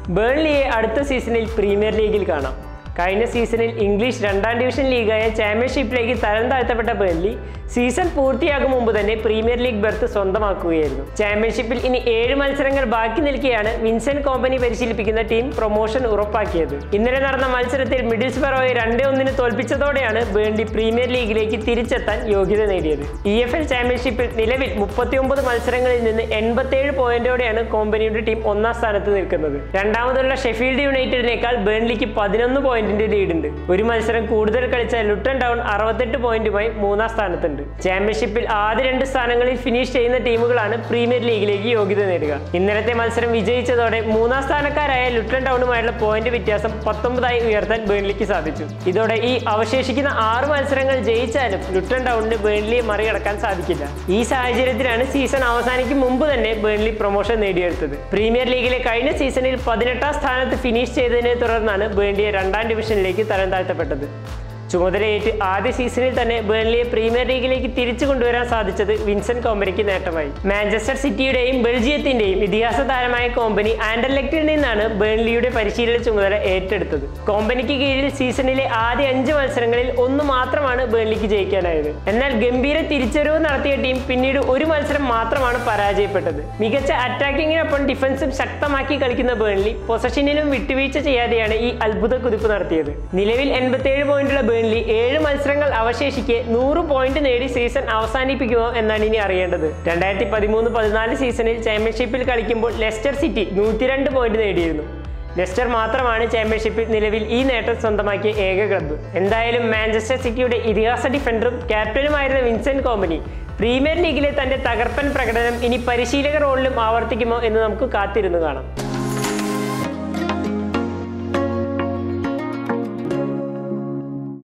ബേൺലിയെ അടുത്ത സീസണിൽ പ്രീമിയർ ലീഗിൽ കാണാം കഴിഞ്ഞ സീസണിൽ ഇംഗ്ലീഷ് രണ്ടാം ഡിവിഷൻ ലീഗായ ചാമ്പ്യൻഷിപ്പിലേക്ക് തരം താഴ്ത്തപ്പെട്ട ബേൺലി സീസൺ പൂർത്തിയാകും മുമ്പ് തന്നെ പ്രീമിയർ ലീഗ് ബെർത്ത് സ്വന്തമാക്കുകയായിരുന്നു ചാമ്പ്യൻഷിപ്പിൽ ഇനി ഏഴ് മത്സരങ്ങൾ ബാക്കി നിൽക്കെയാണ് വിൻസെന്റ് കോമ്പനി പരിശീലിപ്പിക്കുന്ന ടീം പ്രൊമോഷൻ ഉറപ്പാക്കിയത് ഇന്നലെ നടന്ന മത്സരത്തിൽ മിഡിൽസ് ബറോയെ രണ്ടേ ഒന്നിന് തോൽപ്പിച്ചതോടെയാണ് ബേൺലി പ്രീമിയർ ലീഗിലേക്ക് തിരിച്ചെത്താൻ യോഗ്യത നേടിയത് ഇ എഫ് എൽ ചാമ്പ്യൻഷിപ്പിൽ നിലവിൽ മുപ്പത്തിയൊമ്പത് മത്സരങ്ങളിൽ നിന്ന് എൺപത്തിയേഴ് പോയിന്റോടെയാണ് കോമ്പനിയുടെ ടീം ഒന്നാം സ്ഥാനത്ത് നിൽക്കുന്നത് രണ്ടാമതുള്ള ഷെഫീൽഡ് യുണൈറ്റഡിനേക്കാൾ ബേൺലിക്ക് പതിനൊന്ന് പോയിന്റിന്റെ ലീഡുണ്ട് ഒരു മത്സരം കൂടുതൽ കളിച്ച ലുട്ടൺ ടൗൺ അറുപത്തെട്ട് പോയിന്റുമായി മൂന്നാം സ്ഥാനത്തുണ്ട് ചാമ്പ്യൻഷിപ്പിൽ ആദ്യ രണ്ട് സ്ഥാനങ്ങളിൽ ഫിനിഷ് ചെയ്യുന്ന ടീമുകളാണ് പ്രീമിയർ ലീഗിലേക്ക് യോഗ്യത നേടുക ഇന്നലത്തെ മത്സരം വിജയിച്ചതോടെ മൂന്നാം സ്ഥാനക്കാരായ ലുട്ടൺ ടൗണുമായുള്ള പോയിന്റ് വ്യത്യാസം പത്തൊമ്പതായി ഉയർത്താൻ ബേൺലിക്ക് സാധിച്ചു ഇതോടെ ഈ അവശേഷിക്കുന്ന ആറ് മത്സരങ്ങൾ ജയിച്ചാലും ലുട്ടൺ ടൗണിന് ബേൺലിയെ മറികടക്കാൻ സാധിക്കില്ല ഈ സാഹചര്യത്തിലാണ് സീസൺ അവസാനിക്കും മുമ്പ് തന്നെ ബേൺലി പ്രൊമോഷൻ നേടിയെടുത്തത് പ്രീമിയർ ലീഗിലെ കഴിഞ്ഞ സീസണിൽ പതിനെട്ടാം സ്ഥാനത്ത് ഫിനിഷ് ചെയ്തതിനെ തുടർന്നാണ് ബേൺലിയെ രണ്ടാം ഡിവിഷനിലേക്ക് തരം താഴ്ത്തപ്പെട്ടത് ചുമതലയേറ്റ് ആദ്യ സീസണിൽ തന്നെ ബേൺലിയെ പ്രീമിയർ ലീഗിലേക്ക് തിരിച്ചു കൊണ്ടുവരാൻ സാധിച്ചത് വിൻസെന്റ് കോമ്പനിക്ക് നേട്ടമായി മാഞ്ചസ്റ്റർ സിറ്റിയുടെയും ബെൽജിയത്തിന്റെയും ഇതിഹാസ താരമായ കോമ്പനി ആൻഡർലെക്റ്റിൽ നിന്നാണ് ബേൺലിയുടെ പരിശീലന ചുമതല ഏറ്റെടുത്തത് കോമ്പനിക്ക് കീഴിൽ സീസണിലെ ആദ്യ അഞ്ച് മത്സരങ്ങളിൽ ഒന്ന് മാത്രമാണ് ബേൺലിക്ക് ജയിക്കാനായത് എന്നാൽ ഗംഭീര തിരിച്ചറിവ് നടത്തിയ ടീം പിന്നീട് ഒരു മത്സരം മാത്രമാണ് പരാജയപ്പെട്ടത് മികച്ച അറ്റാക്കിങ്ങിനൊപ്പം ഡിഫൻസും ശക്തമാക്കി കളിക്കുന്ന ബേൺലി പൊസഷനിലും വിട്ടുവീഴ്ച ചെയ്യാതെയാണ് ഈ അത്ഭുത കുതിപ്പ് നടത്തിയത് നിലവിൽ എൺപത്തിയേഴ് പോയിന്റുള്ള ബേൺലി ഏഴ് മത്സരങ്ങൾ അവശേഷിക്കെ നൂറ് പോയിന്റ് നേടി സീസൺ അവസാനിപ്പിക്കുമോ എന്നാണ് ഇനി അറിയേണ്ടത് രണ്ടായിരത്തി പതിമൂന്ന് പതിനാല് സീസണിൽ ചാമ്പ്യൻഷിപ്പിൽ കളിക്കുമ്പോൾ ലെസ്റ്റർ സിറ്റി നൂറ്റിരണ്ട് പോയിന്റ് നേടിയിരുന്നു ലെസ്റ്റർ മാത്രമാണ് ചാമ്പ്യൻഷിപ്പിൽ നിലവിൽ ഈ നേട്ടം സ്വന്തമാക്കിയ ഏക ക്ലബ്ബ് എന്തായാലും മാഞ്ചസ്റ്റർ സിറ്റിയുടെ ഇതിഹാസ ഡിഫൻഡറും ക്യാപ്റ്റനുമായിരുന്ന വിൻസെന്റ് കോമ്പനി പ്രീമിയർ ലീഗിലെ തന്റെ തകർപ്പൻ പ്രകടനം ഇനി പരിശീലക റോളിലും ആവർത്തിക്കുമോ എന്ന് നമുക്ക് കാത്തിരുന്നു കാണാം